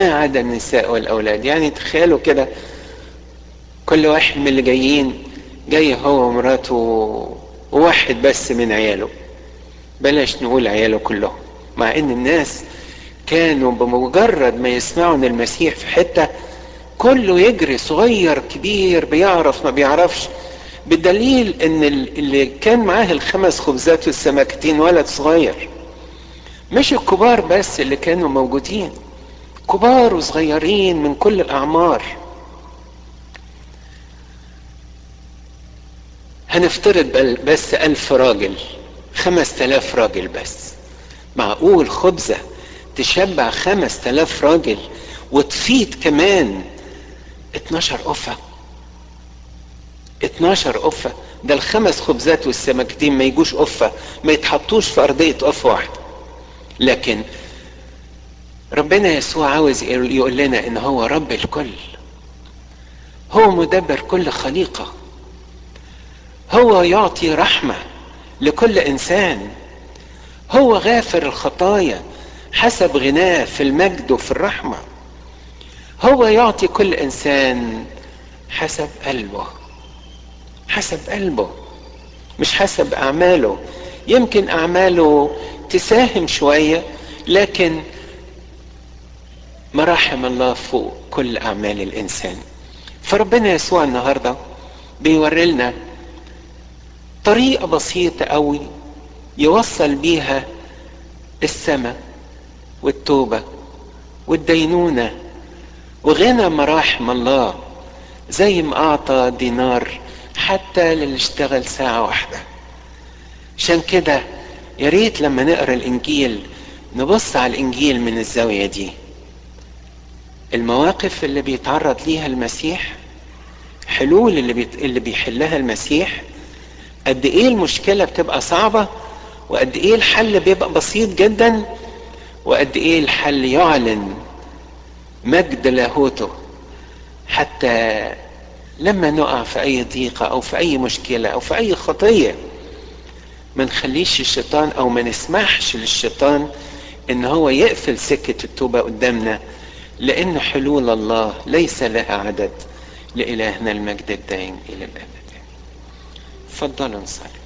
عدا النساء والأولاد يعني تخيلوا كده كل واحد من اللي جايين جاي هو ومراته وواحد بس من عياله بلاش نقول عياله كلهم مع ان الناس كانوا بمجرد ما يسمعوا ان المسيح في حتة كله يجري صغير كبير بيعرف ما بيعرفش بدليل ان اللي كان معاه الخمس خبزات والسمكتين ولد صغير مش الكبار بس اللي كانوا موجودين كبار وصغيرين من كل الاعمار هنفترض بس ألف راجل خمس تلاف راجل بس معقول خبزة تشبع خمس تلاف راجل وتفيد كمان اتناشر قفة اتناشر قفة ده الخمس خبزات والسمكتين ما يجوش قفة ما يتحطوش في أرضية قفة واحدة لكن ربنا يسوع عاوز يقول لنا ان هو رب الكل هو مدبر كل خليقه هو يعطي رحمة لكل إنسان هو غافر الخطايا حسب غناه في المجد وفي الرحمة هو يعطي كل إنسان حسب قلبه حسب قلبه مش حسب أعماله يمكن أعماله تساهم شوية لكن مراحم الله فوق كل أعمال الإنسان فربنا يسوع النهاردة بيوري لنا طريقة بسيطة قوي يوصل بيها السماء والتوبة والدينونة وغنى مراحم الله زي ما أعطى دينار حتى للي اشتغل ساعة واحدة عشان كده يا ريت لما نقرا الإنجيل نبص على الإنجيل من الزاوية دي المواقف اللي بيتعرض ليها المسيح حلول اللي, بيت... اللي بيحلها المسيح قد ايه المشكلة بتبقى صعبة وقد ايه الحل بيبقى بسيط جدا وقد ايه الحل يعلن مجد لاهوته حتى لما نقع في اي ضيقة او في اي مشكلة او في اي خطية ما نخليش الشيطان او ما نسمحش للشيطان ان هو يقفل سكة التوبة قدامنا لان حلول الله ليس لها عدد لإلهنا المجد الدائم الى الابد تفضلوا نصلي